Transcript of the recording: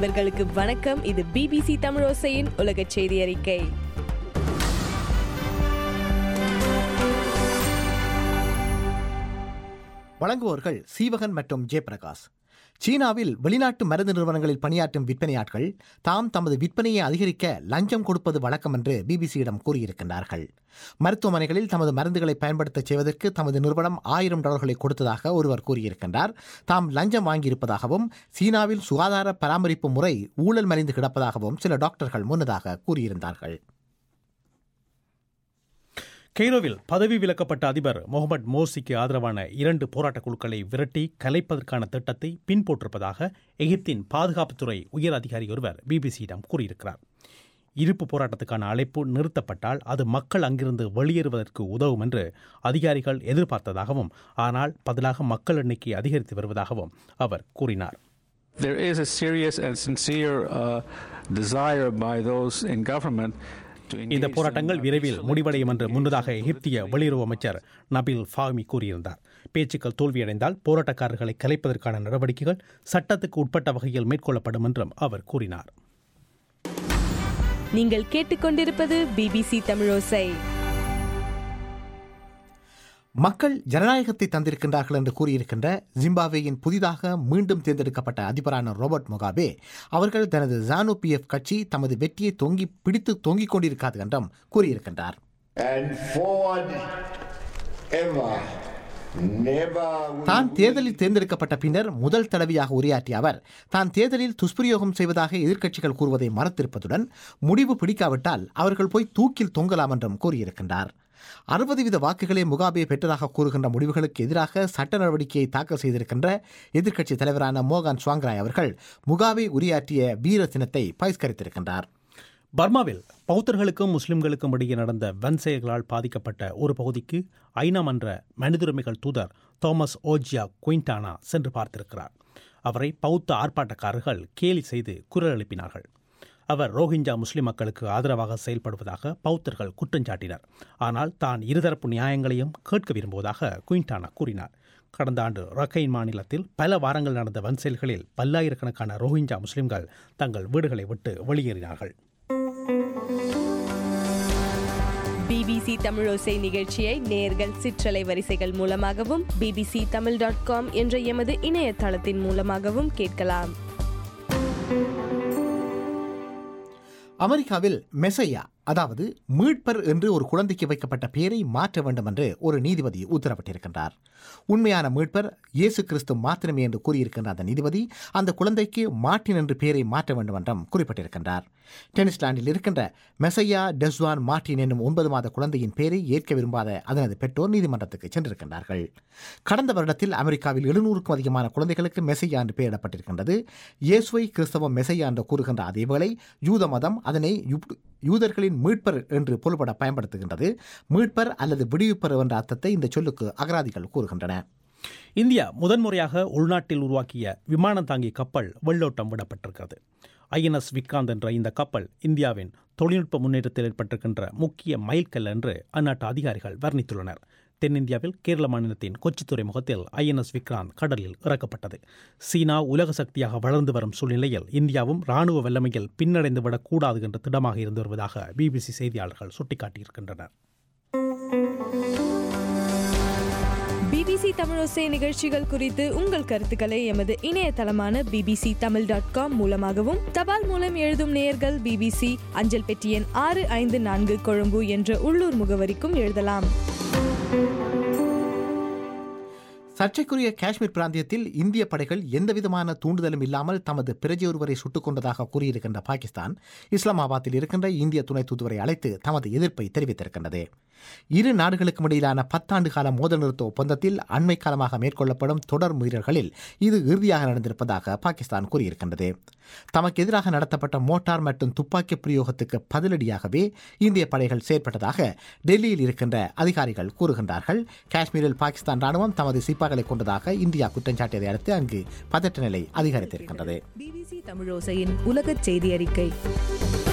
நண்பர்களுக்கு வணக்கம் இது பிபிசி தமிழோசையின் உலக செய்தி அறிக்கை வழங்குவோர்கள் சீவகன் மற்றும் ஜெயபிரகாஷ் சீனாவில் வெளிநாட்டு மருந்து நிறுவனங்களில் பணியாற்றும் விற்பனையாட்கள் தாம் தமது விற்பனையை அதிகரிக்க லஞ்சம் கொடுப்பது வழக்கம் என்று பிபிசியிடம் கூறியிருக்கின்றார்கள் மருத்துவமனைகளில் தமது மருந்துகளை பயன்படுத்தச் செய்வதற்கு தமது நிறுவனம் ஆயிரம் டாலர்களை கொடுத்ததாக ஒருவர் கூறியிருக்கின்றார் தாம் லஞ்சம் வாங்கியிருப்பதாகவும் சீனாவில் சுகாதார பராமரிப்பு முறை ஊழல் மறைந்து கிடப்பதாகவும் சில டாக்டர்கள் முன்னதாக கூறியிருந்தார்கள் கெய்ரோவில் பதவி விலக்கப்பட்ட அதிபர் முகமது மோர்சிக்கு ஆதரவான இரண்டு போராட்டக் குழுக்களை விரட்டி கலைப்பதற்கான திட்டத்தை பின்பற்றிருப்பதாக எகிப்தின் பாதுகாப்புத்துறை உயர் அதிகாரி ஒருவர் பிபிசியிடம் கூறியிருக்கிறார் இருப்பு போராட்டத்துக்கான அழைப்பு நிறுத்தப்பட்டால் அது மக்கள் அங்கிருந்து வெளியேறுவதற்கு உதவும் என்று அதிகாரிகள் எதிர்பார்த்ததாகவும் ஆனால் பதிலாக மக்கள் எண்ணிக்கை அதிகரித்து வருவதாகவும் அவர் கூறினார் There is a serious and sincere uh, desire by those in government to engage இந்த in, போராட்டங்கள் uh, விரைவில் peaceful முடிவடையும் என்று முன்னதாக எகிப்திய வெளியுறவு அமைச்சர் நபில் ஃபாமி கூறியிருந்தார் பேச்சுக்கள் தோல்வியடைந்தால் போராட்டக்காரர்களை கலைப்பதற்கான நடவடிக்கைகள் சட்டத்துக்கு உட்பட்ட வகையில் மேற்கொள்ளப்படும் என்றும் அவர் கூறினார் நீங்கள் கேட்டுக்கொண்டிருப்பது பிபிசி தமிழோசை மக்கள் ஜனநாயகத்தை தந்திருக்கின்றார்கள் என்று கூறியிருக்கின்ற ஜிம்பாப்வேயின் புதிதாக மீண்டும் தேர்ந்தெடுக்கப்பட்ட அதிபரான ரோபர்ட் முகாபே அவர்கள் தனது ஜானு பிஎஃப் கட்சி தமது வெற்றியை தொங்கி பிடித்து தொங்கிக் கொண்டிருக்காது என்றும் கூறியிருக்கின்றார் and forward ever, never will தான் தேர்தலில் தேர்ந்தெடுக்கப்பட்ட பின்னர் முதல் தடவையாக உரையாற்றிய அவர் தான் தேர்தலில் துஷ்பிரயோகம் செய்வதாக எதிர்க்கட்சிகள் கூறுவதை மறுத்திருப்பதுடன் முடிவு பிடிக்காவிட்டால் அவர்கள் போய் தூக்கில் தொங்கலாம் என்றும் கூறியிருக்கின்றார் அறுபது வீத வாக்குகளை முகாபே பெற்றதாக கூறுகின்ற முடிவுகளுக்கு எதிராக சட்ட நடவடிக்கையை தாக்கல் செய்திருக்கின்ற எதிர்க்கட்சி தலைவரான மோகன் சுவாங்ராய் அவர்கள் முகாபே உரையாற்றிய வீர தினத்தை பகிஷ்கரித்திருக்கின்றார் பர்மாவில் பௌத்தர்களுக்கும் முஸ்லிம்களுக்கும் இடையே நடந்த வன் செயல்களால் பாதிக்கப்பட்ட ஒரு பகுதிக்கு ஐநா மன்ற மனிதுரிமைகள் தூதர் தோமஸ் ஓஜியா குயின்டானா சென்று பார்த்திருக்கிறார் அவரை பௌத்த ஆர்ப்பாட்டக்காரர்கள் கேலி செய்து குரல் எழுப்பினார்கள் அவர் ரோஹிஞ்சா முஸ்லிம் மக்களுக்கு ஆதரவாக செயல்படுவதாக பௌத்தர்கள் குற்றஞ்சாட்டினர் ஆனால் தான் இருதரப்பு நியாயங்களையும் கேட்க விரும்புவதாக குயின்டானா கூறினார் கடந்த ஆண்டு ரக்கைன் மாநிலத்தில் பல வாரங்கள் நடந்த வன் செயல்களில் பல்லாயிரக்கணக்கான ரோஹிஞ்சா முஸ்லிம்கள் தங்கள் வீடுகளை விட்டு வெளியேறினார்கள் பிபிசி தமிழோசை நிகழ்ச்சியை நேர்கள் சிற்றலை வரிசைகள் மூலமாகவும் பிபிசி தமிழ் டாட் காம் என்ற எமது இணையதளத்தின் மூலமாகவும் கேட்கலாம் அமெரிக்காவில் மெசையா அதாவது மீட்பர் என்று ஒரு குழந்தைக்கு வைக்கப்பட்ட பெயரை மாற்ற வேண்டும் என்று ஒரு நீதிபதி உத்தரவிட்டிருக்கின்றார் உண்மையான மீட்பர் இயேசு கிறிஸ்து மாத்திரமே என்று கூறியிருக்கின்ற அந்த நீதிபதி அந்த குழந்தைக்கு மார்ட்டின் என்று பெயரை மாற்ற வேண்டும் என்றும் குறிப்பிட்டிருக்கின்றார் டெனிஸ்லாண்டில் இருக்கின்ற மெசையா டெஸ்வான் மார்ட்டின் என்னும் ஒன்பது மாத குழந்தையின் பெயரை ஏற்க விரும்பாத அதனது பெற்றோர் நீதிமன்றத்துக்கு சென்றிருக்கின்றார்கள் கடந்த வருடத்தில் அமெரிக்காவில் எழுநூறுக்கும் அதிகமான குழந்தைகளுக்கு மெசையா என்று பெயரிடப்பட்டிருக்கின்றது இயேசுவை கிறிஸ்தவம் மெசையா என்று கூறுகின்ற அதேவேளை யூத மதம் அதனை யூ- யூதர்களின் மீட்பர் என்று பொருள்பட பயன்படுத்துகின்றது மீட்பர் அல்லது விடுவிப்பர் என்ற அர்த்தத்தை இந்த சொல்லுக்கு அகராதிகள் கூறுகின்றன இந்தியா முதன்முறையாக உள்நாட்டில் உருவாக்கிய விமானம் தாங்கி கப்பல் வெள்ளோட்டம் விடப்பட்டிருக்கிறது ஐஎன்எஸ் விக்ராந்த் என்ற இந்த கப்பல் இந்தியாவின் தொழில்நுட்ப முன்னேற்றத்தில் ஏற்பட்டிருக்கின்ற முக்கிய மைல்கல் என்று அந்நாட்டு அதிகாரிகள் வர்ணித்துள்ளனர் தென்னிந்தியாவில் கேரள மாநிலத்தின் கொச்சி துறைமுகத்தில் ஐஎன்எஸ் விக்ராந்த் கடலில் இறக்கப்பட்டது சீனா உலக சக்தியாக வளர்ந்து வரும் சூழ்நிலையில் இந்தியாவும் ராணுவ வல்லமையில் பின்னடைந்து விடக்கூடாது என்று திடமாக இருந்து வருவதாக பிபிசி செய்தியாளர்கள் சுட்டிக்காட்டியிருக்கின்றனர் பிபிசி தமிழோசை நிகழ்ச்சிகள் குறித்து உங்கள் கருத்துக்களை எமது இணையதளமான பிபிசி தமிழ் டாட் காம் மூலமாகவும் தபால் மூலம் எழுதும் நேயர்கள் பிபிசி அஞ்சல் பெட்டி எண் ஆறு ஐந்து நான்கு கொழும்பு என்ற உள்ளூர் முகவரிக்கும் எழுதலாம் சர்ச்சைக்குரிய காஷ்மீர் பிராந்தியத்தில் இந்திய படைகள் எந்தவிதமான தூண்டுதலும் இல்லாமல் தமது பிரஜை ஒருவரை சுட்டுக் கொண்டதாக கூறியிருக்கின்ற பாகிஸ்தான் இஸ்லாமாபாத்தில் இருக்கின்ற இந்திய துணை தூதுவரை அழைத்து தமது எதிர்ப்பை தெரிவித்திருக்கின்றது இரு நாடுகளுக்கும் இடையிலான பத்தாண்டு கால மோதல் நிறுத்த ஒப்பந்தத்தில் அண்மை காலமாக மேற்கொள்ளப்படும் தொடர் மீறல்களில் இது இறுதியாக நடந்திருப்பதாக பாகிஸ்தான் கூறியிருக்கின்றது தமக்கு எதிராக நடத்தப்பட்ட மோட்டார் மற்றும் துப்பாக்கி பிரயோகத்துக்கு பதிலடியாகவே இந்திய படைகள் செயற்பட்டதாக டெல்லியில் இருக்கின்ற அதிகாரிகள் கூறுகின்றார்கள் காஷ்மீரில் பாகிஸ்தான் ராணுவம் தமது சிப்பாக்களை கொண்டதாக இந்தியா குற்றம் சாட்டியதை அடுத்து அங்கு பதற்ற நிலை அதிகரித்திருக்கின்றது பிபிசி தமிழோசையின் உலகச் செய்தி அறிக்கை